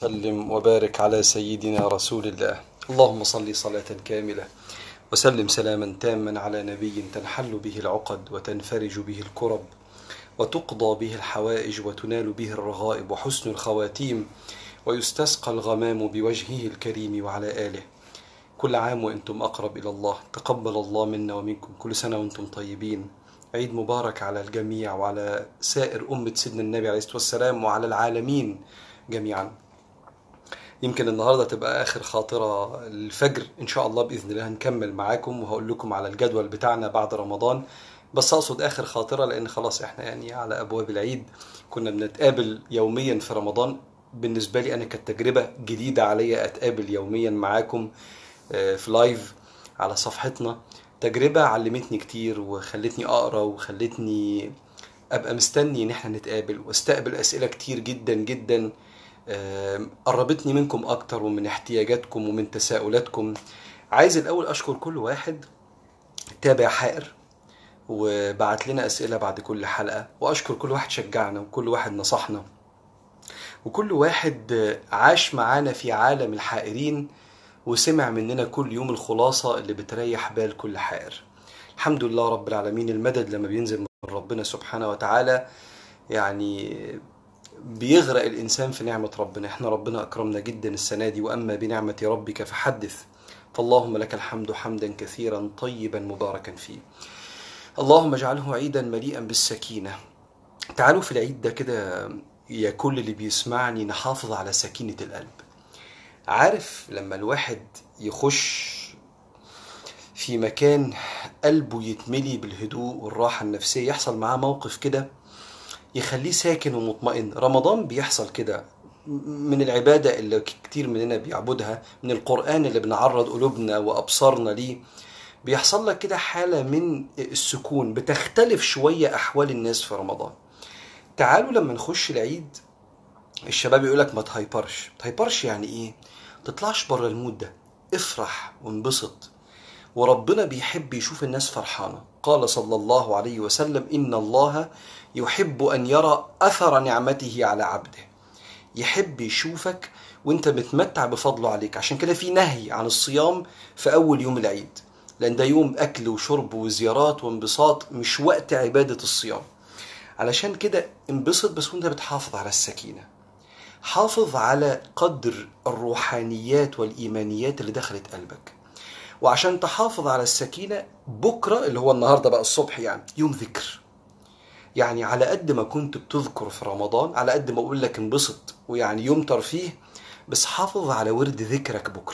وسلم وبارك على سيدنا رسول الله اللهم صل صلاة كاملة وسلم سلاما تاما على نبي تنحل به العقد وتنفرج به الكرب وتقضى به الحوائج وتنال به الرغائب وحسن الخواتيم ويستسقى الغمام بوجهه الكريم وعلى آله كل عام وانتم أقرب إلى الله تقبل الله منا ومنكم كل سنة وانتم طيبين عيد مبارك على الجميع وعلى سائر أمة سيدنا النبي عليه الصلاة والسلام وعلى العالمين جميعا يمكن النهارده تبقى اخر خاطره الفجر ان شاء الله باذن الله هنكمل معاكم وهقول لكم على الجدول بتاعنا بعد رمضان بس اقصد اخر خاطره لان خلاص احنا يعني على ابواب العيد كنا بنتقابل يوميا في رمضان بالنسبه لي انا كانت تجربه جديده عليا اتقابل يوميا معاكم آه، في لايف على صفحتنا تجربه علمتني كتير وخلتني اقرا وخلتني ابقى مستني ان احنا نتقابل واستقبل اسئله كتير جدا جدا آم، قربتني منكم اكتر ومن احتياجاتكم ومن تساؤلاتكم عايز الاول اشكر كل واحد تابع حائر وبعت لنا اسئله بعد كل حلقه واشكر كل واحد شجعنا وكل واحد نصحنا وكل واحد آه، عاش معانا في عالم الحائرين وسمع مننا كل يوم الخلاصه اللي بتريح بال كل حائر الحمد لله رب العالمين المدد لما بينزل من ربنا سبحانه وتعالى يعني بيغرق الإنسان في نعمة ربنا احنا ربنا أكرمنا جدا السنة دي وأما بنعمة ربك فحدث فاللهم لك الحمد حمدا كثيرا طيبا مباركا فيه اللهم اجعله عيدا مليئا بالسكينة تعالوا في العيد ده كده يا كل اللي بيسمعني نحافظ على سكينة القلب عارف لما الواحد يخش في مكان قلبه يتملي بالهدوء والراحة النفسية يحصل معاه موقف كده يخليه ساكن ومطمئن رمضان بيحصل كده من العبادة اللي كتير مننا بيعبدها من القرآن اللي بنعرض قلوبنا وأبصارنا ليه بيحصل لك كده حالة من السكون بتختلف شوية أحوال الناس في رمضان تعالوا لما نخش العيد الشباب يقولك ما تهايبرش تهايبرش يعني ايه تطلعش بره المود ده افرح وانبسط وربنا بيحب يشوف الناس فرحانة قال صلى الله عليه وسلم إن الله يحب أن يرى أثر نعمته على عبده يحب يشوفك وانت متمتع بفضله عليك عشان كده في نهي عن الصيام في أول يوم العيد لأن ده يوم أكل وشرب وزيارات وانبساط مش وقت عبادة الصيام علشان كده انبسط بس وانت بتحافظ على السكينة حافظ على قدر الروحانيات والإيمانيات اللي دخلت قلبك وعشان تحافظ على السكينة بكرة اللي هو النهاردة بقى الصبح يعني يوم ذكر يعني على قد ما كنت بتذكر في رمضان على قد ما اقول لك انبسط ويعني يوم ترفيه بس حافظ على ورد ذكرك بكره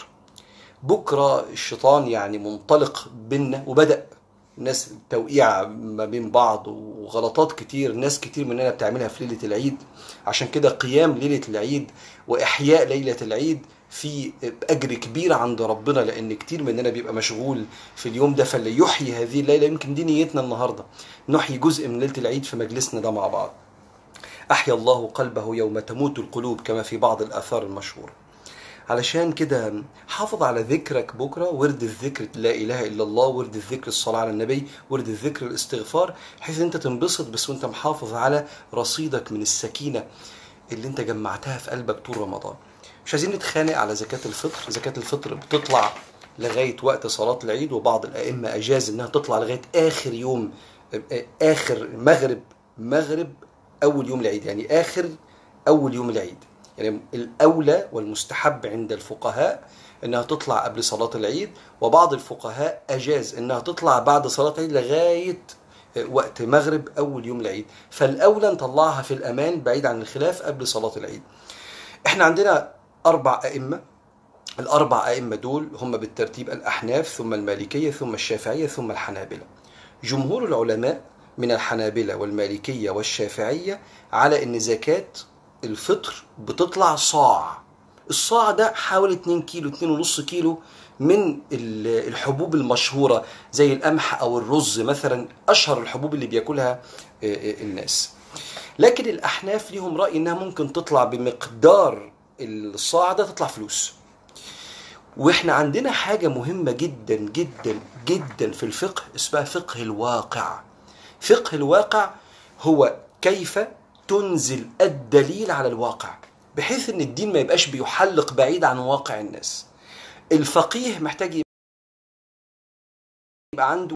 بكره الشيطان يعني منطلق بينا وبدا ناس توقيع ما بين بعض وغلطات كتير ناس كتير مننا بتعملها في ليله العيد عشان كده قيام ليله العيد واحياء ليله العيد في اجر كبير عند ربنا لان كتير مننا بيبقى مشغول في اليوم ده فاللي يحيي هذه الليله يمكن دي نيتنا النهارده نحيي جزء من ليله العيد في مجلسنا ده مع بعض احيا الله قلبه يوم تموت القلوب كما في بعض الاثار المشهوره علشان كده حافظ على ذكرك بكره ورد الذكر لا اله الا الله ورد الذكر الصلاه على النبي ورد الذكر الاستغفار بحيث انت تنبسط بس وانت محافظ على رصيدك من السكينه اللي انت جمعتها في قلبك طول رمضان مش عايزين نتخانق على زكاة الفطر زكاة الفطر بتطلع لغاية وقت صلاة العيد وبعض الأئمة أجاز إنها تطلع لغاية آخر يوم آخر مغرب مغرب أول يوم العيد يعني آخر أول يوم العيد يعني الأولى والمستحب عند الفقهاء إنها تطلع قبل صلاة العيد وبعض الفقهاء أجاز إنها تطلع بعد صلاة العيد لغاية وقت مغرب أول يوم العيد فالأولى نطلعها في الأمان بعيد عن الخلاف قبل صلاة العيد احنا عندنا أربع أئمة الأربع أئمة دول هم بالترتيب الأحناف ثم المالكية ثم الشافعية ثم الحنابلة جمهور العلماء من الحنابلة والمالكية والشافعية على أن زكاة الفطر بتطلع صاع الصاع ده حوالي 2 كيلو 2.5 كيلو من الحبوب المشهورة زي القمح أو الرز مثلا أشهر الحبوب اللي بياكلها الناس لكن الأحناف ليهم رأي إنها ممكن تطلع بمقدار الصاع ده تطلع فلوس واحنا عندنا حاجة مهمة جدا جدا جدا في الفقه اسمها فقه الواقع فقه الواقع هو كيف تنزل الدليل على الواقع بحيث ان الدين ما يبقاش بيحلق بعيد عن واقع الناس الفقيه محتاج يبقى عنده